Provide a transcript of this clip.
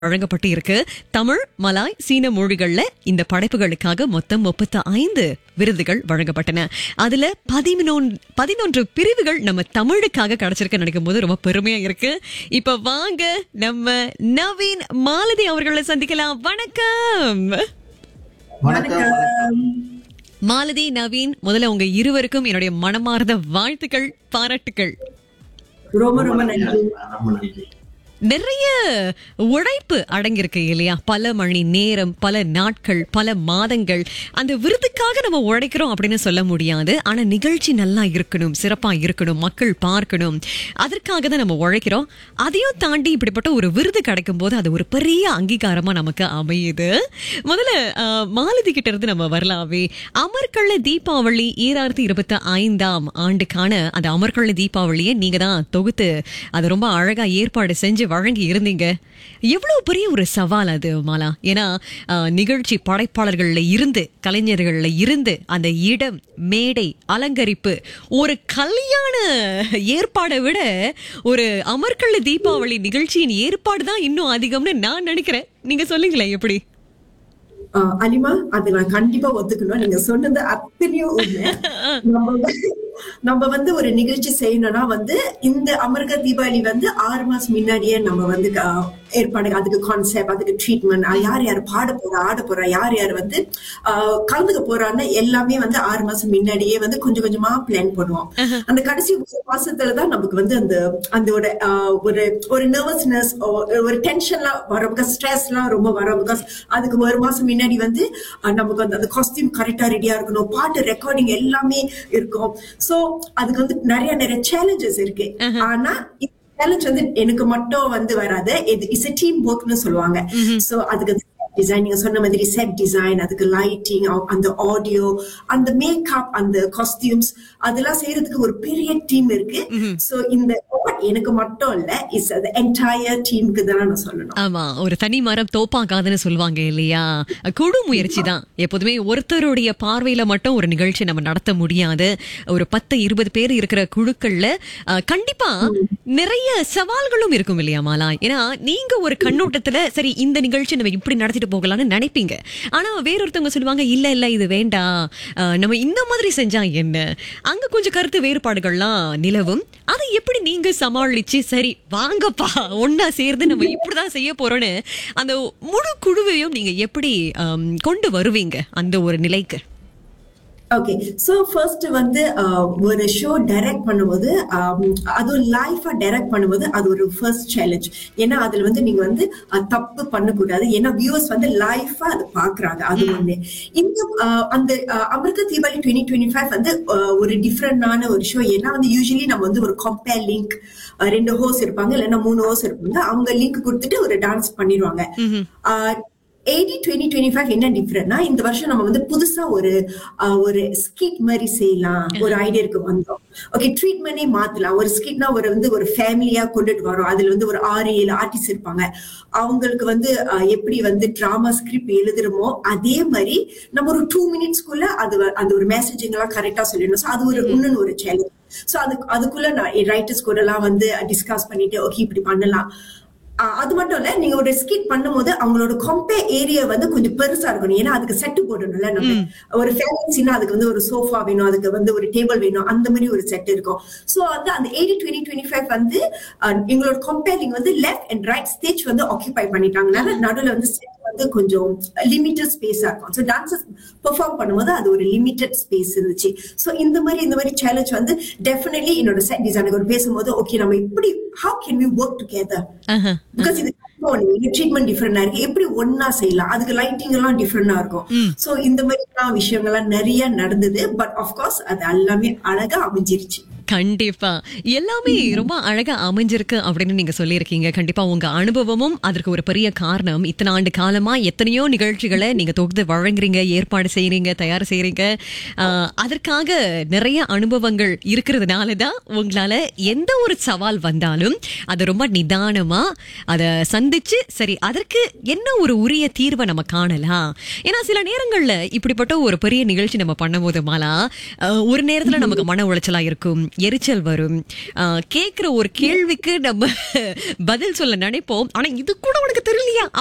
வழங்கப்பட்டு இருக்கு தமிழ் மலாய் சீன மொழிகள்ல இந்த படைப்புகளுக்காக மொத்தம் முப்பத்தி ஐந்து விருதுகள் வழங்கப்பட்டன அதுல பதினொன்று பதினொன்று பிரிவுகள் நம்ம தமிழுக்காக கிடைச்சிருக்கு நினைக்கும் போது ரொம்ப பெருமையா இருக்கு இப்ப வாங்க நம்ம நவீன் மாலதி அவர்களை சந்திக்கலாம் வணக்கம் வணக்கம் மாலதி நவீன் முதல்ல உங்க இருவருக்கும் என்னுடைய மனமார்ந்த வாழ்த்துக்கள் பாராட்டுக்கள் ரொம்ப ரொம்ப நன்றி ரொம்ப நன்றி நிறைய உழைப்பு அடங்கியிருக்கு இல்லையா பல மணி நேரம் பல நாட்கள் பல மாதங்கள் அந்த விருதுக்காக நம்ம உழைக்கிறோம் அப்படின்னு சொல்ல முடியாது ஆனா நிகழ்ச்சி நல்லா இருக்கணும் சிறப்பா இருக்கணும் மக்கள் பார்க்கணும் அதற்காக தான் நம்ம உழைக்கிறோம் அதையும் தாண்டி இப்படிப்பட்ட ஒரு விருது கிடைக்கும் போது அது ஒரு பெரிய அங்கீகாரமா நமக்கு அமையுது முதல்ல அஹ், மாலதி கிட்ட இருந்து நம்ம வரலாவே அமர்கள்ள தீபாவளி ஈராயிரத்தி இருபத்தி ஐந்தாம் ஆண்டுக்கான அந்த அமர்கள்ள தீபாவளியை நீங்க தான் தொகுத்து அது ரொம்ப அழகா ஏற்பாடு செஞ்சு வழங்கி இருந்தீங்க எவ்வளவு பெரிய ஒரு சவால் அது மாலா ஏன்னா அஹ், நிகழ்ச்சி படைப்பாளர்கள்ல இருந்து கலைஞர்கள்ல இருந்து அந்த இடம் மேடை அலங்கரிப்பு ஒரு கல்யாண ஏற்பாடை விட ஒரு அமர்கள்ள தீபாவளி நிகழ்ச்சியின் ஏற்பாடு தான் இன்னும் அதிகம்னு நான் நினைக்கிறேன் நீங்க சொல்லுங்களேன் எப்படி ஆஹ் அலிமா அது நான் கண்டிப்பா ஒத்துக்கணும் நீங்க சொன்னது அத்தனையும் உண்மை நம்ம வந்து- நம்ம வந்து ஒரு நிகழ்ச்சி செய்யணும்னா வந்து இந்த அமிர்க தீபாவளி வந்து ஆறு மாசம் முன்னாடியே நம்ம வந்து ஆஹ், ஏற்பாடு அதுக்கு கான்செப்ட் அதுக்கு ட்ரீட்மெண்ட் யார் யார் பாட போறா ஆட போறா யார் யார் வந்து ஆஹ், கலந்துக்க போறான்னு எல்லாமே வந்து ஆறு மாசம் முன்னாடியே வந்து கொஞ்சம் கொஞ்சமா பிளான் பண்ணுவோம் அந்த கடைசி ஒரு மாசத்துல தான் நமக்கு வந்து அந்த அந்த ஒரு ஆஹ், ஒரு ஒரு நர்வஸ்னஸ் ஒரு டென்ஷன்லாம் வரும் பிகாஸ் ஸ்ட்ரெஸ்லாம் ரொம்ப வரும் பிகாஸ் அதுக்கு ஒரு மாசம் முன்னாடி வந்து அஹ், நமக்கு வந்து அந்த காஸ்டியூம் கரெக்டா ரெடியா இருக்கணும் பாட்டு ரெக்கார்டிங் எல்லாமே இருக்கும் சோ அதுக்கு வந்து நிறைய நிறைய சேலஞ்சஸ் இருக்கு ஆனா சேலஞ்ச் வந்து எனக்கு மட்டும் வந்து வராது இது இஸ் a டீம் ஒர்க்னு சொல்லுவாங்க சோ அதுக்கு டிசைன் நீங்க சொன்ன மாதிரி செட் டிசைன் அதுக்கு லைட்டிங் அந்த ஆடியோ அந்த மேக்கப் அந்த காஸ்டியூம்ஸ் அதெல்லாம் செய்யறதுக்கு ஒரு பெரிய டீம் இருக்கு சோ இந்த award எனக்கு மட்டும் இல்ல இஸ் அது என்டையர் டீமுக்கு தான் நான் சொல்லணும் ஆமா ஒரு தனி மரம் தோப்பாகாதுன்னு சொல்லுவாங்க இல்லையா குழு முயற்சி தான் எப்போதுமே ஒருத்தருடைய பார்வையில மட்டும் ஒரு நிகழ்ச்சி நம்ம நடத்த முடியாது ஒரு பத்து இருபது பேர் இருக்கிற குழுக்கள்ல அஹ், கண்டிப்பா நிறைய சவால்களும் இருக்கும் இல்லையா மாலா ஏன்னா நீங்க ஒரு கண்ணோட்டத்துல சரி இந்த நிகழ்ச்சி நம்ம இப்படி நடத்திட்டு போகலாம்னு நினைப்பீங்க ஆனா வேறொருத்தவங்க சொல்லுவாங்க இல்ல இல்ல இது வேண்டாம் அஹ், நம்ம இந்த மாதிரி செஞ்சா என்ன அங்க கொஞ்சம் கருத்து வேறுபாடுகள்லாம் நிலவும் அதை எப்படி நீங்க சமாளிச்சு சரி வாங்கப்பா ஒன்னா சேர்ந்து நம்ம இப்படிதான் செய்ய போறோம்னு அந்த முழு குழுவையும் நீங்க எப்படி ஆம், கொண்டு வருவீங்க அந்த ஒரு நிலைக்கு ஓகே சோ ஃபர்ஸ்ட் வந்து ஆஹ், ஒரு ஷோ டைரக்ட் பண்ணும்போது ஆம், அது லைஃபா டைரக்ட் பண்ணும்போது அது ஒரு ஃபர்ஸ்ட் சேலஞ்ச் ஏன்னா அதுல வந்து நீங்க வந்து அஹ், தப்பு பண்ணக்கூடாது ஏன்னா வியூவர்ஸ் வந்து லைஃபா அது பாக்குறாங்க அது ஒண்ணு இந்த ஆஹ், அந்த ஆஹ், அமிர்த தீபாவளி டுவெண்ட்டி டுவெண்ட்டி ஃபைவ் வந்து ஆஹ், ஒரு டிஃப்ரெண்டான ஒரு ஷோ ஏன்னா வந்து யூஸ்வலி நம்ம வந்து ஒரு கம்பேர் லிங்க் ரெண்டு ஹோஸ் இருப்பாங்க இல்லைன்னா மூணு ஹோஸ் இருப்பாங்க அவங்க லிங்க் கொடுத்துட்டு ஒரு டான்ஸ் பண்ணிடுவாங்க எயிட்டி டுவெண்ட்டி டுவெண்ட்டி ஃபைவ் என்ன டிஃப்ரெண்ட்னா இந்த வருஷம் நம்ம வந்து புதுசா ஒரு ஆஹ், ஒரு ஸ்கிட் மாதிரி செய்யலாம் ஒரு ஐடியாக்கு வந்தோம் ஓகே ட்ரீட்மெண்டே மாத்தலாம் ஒரு ஸ்கிட்னா ஒரு வந்து ஒரு ஃபேமிலியா கொண்டுட்டு வரோம் அதுல வந்து ஒரு ஆறு ஏழு ஆர்டிஸ்ட் இருப்பாங்க அவங்களுக்கு வந்து ஆஹ், எப்படி வந்து டிராமா ஸ்கிரிப்ட் எழுதுறோமோ அதே மாதிரி நம்ம ஒரு டூ மினிட்ஸ்க்குள்ள அது வ- அந்த ஒரு மெசேஜிங் எல்லாம் கரெக்டா சொல்லிடணும் ஸோ அது ஒரு இன்னொன்னு ஒரு சேலஞ்ச் ஸோ அது அதுக்குள்ள நான் ரைட்டர்ஸ் கூட எல்லாம் வந்து டிஸ்கஸ் பண்ணிட்டு ஓகே இப்படி பண்ணலாம் ஆஹ் அது மட்டும் இல்ல நீங்க ஒரு ஸ்கிட் பண்ணும்போது அவங்களோட கம்பே ஏரியா வந்து கொஞ்சம் பெருசா இருக்கணும் ஏன்னா அதுக்கு செட்டு போடணும்ல நம்ம ஒரு ஃபேன்சினா அதுக்கு வந்து ஒரு சோஃபா வேணும் அதுக்கு வந்து ஒரு டேபிள் வேணும் அந்த மாதிரி ஒரு செட் இருக்கும் சோ வந்து அந்த எயிட்டி டுவெண்ட்டி டுவெண்ட்டி ஃபைவ் வந்து ஆஹ் எங்களோட கம்பேரிங் வந்து லெஃப்ட் அண்ட் ரைட் ஸ்டேஜ் வந்து ஆக்கியபை பண்ணிட்டாங்கனால நடுவுல வந்து set வந்து கொஞ்சம் லிமிட்டட் ஸ்பேஸா இருக்கும் ஸோ டான்சஸ் பெர்ஃபார்ம் பண்ணும்போது அது ஒரு லிமிட்டட் ஸ்பேஸ் இருந்துச்சு ஸோ இந்த மாதிரி இந்த மாதிரி சேலஞ்ச் வந்து டெஃபினெட்லி என்னோட செட் டிசைனர் பேசும்போது ஓகே நம்ம இப்படி how can we work together ஆஹா. பிகாஸ் இது ட்ரீட்மெண்ட் டிஃப்ரெண்டா இருக்கு எப்படி ஒன்னா செய்யலாம் அதுக்கு லைட்டிங் எல்லாம் டிஃப்ரெண்டா இருக்கும் சோ இந்த மாதிரி எல்லாம் விஷயங்கள்லாம் நிறைய நடந்தது பட் ஆஃப்கோர்ஸ் அது எல்லாமே அழகா அமைஞ்சிருச்சு கண்டிப்பா எல்லாமே ரொம்ப அழகா அமைஞ்சிருக்கு அப்படின்னு நீங்க சொல்லியிருக்கீங்க கண்டிப்பா உங்க அனுபவமும் அதற்கு ஒரு பெரிய காரணம் இத்தனை ஆண்டு காலமா எத்தனையோ நிகழ்ச்சிகளை நீங்க தொகுத்து வழங்குறீங்க ஏற்பாடு செய்றீங்க தயார் செய்றீங்க ஆஹ், அதற்காக நிறைய அனுபவங்கள் இருக்கிறதுனால தான் உங்களால எந்த ஒரு சவால் வந்தாலும் அதை ரொம்ப நிதானமா அதை சந்திச்சு சரி அதற்கு என்ன ஒரு உரிய தீர்வை நம்ம காணலாம் ஏன்னா சில நேரங்கள்ல இப்படிப்பட்ட ஒரு பெரிய நிகழ்ச்சி நம்ம பண்ணும்போது மாலா அஹ், ஒரு நேரத்துல நமக்கு மன உளைச்சலா இருக்கும் எரிச்சல் வரும் ஆஹ் கேக்குற ஒரு கேள்விக்கு நம்ம பதில் சொல்ல நினைப்போம் ஆனா இது கூட உனக்கு தெரியலையா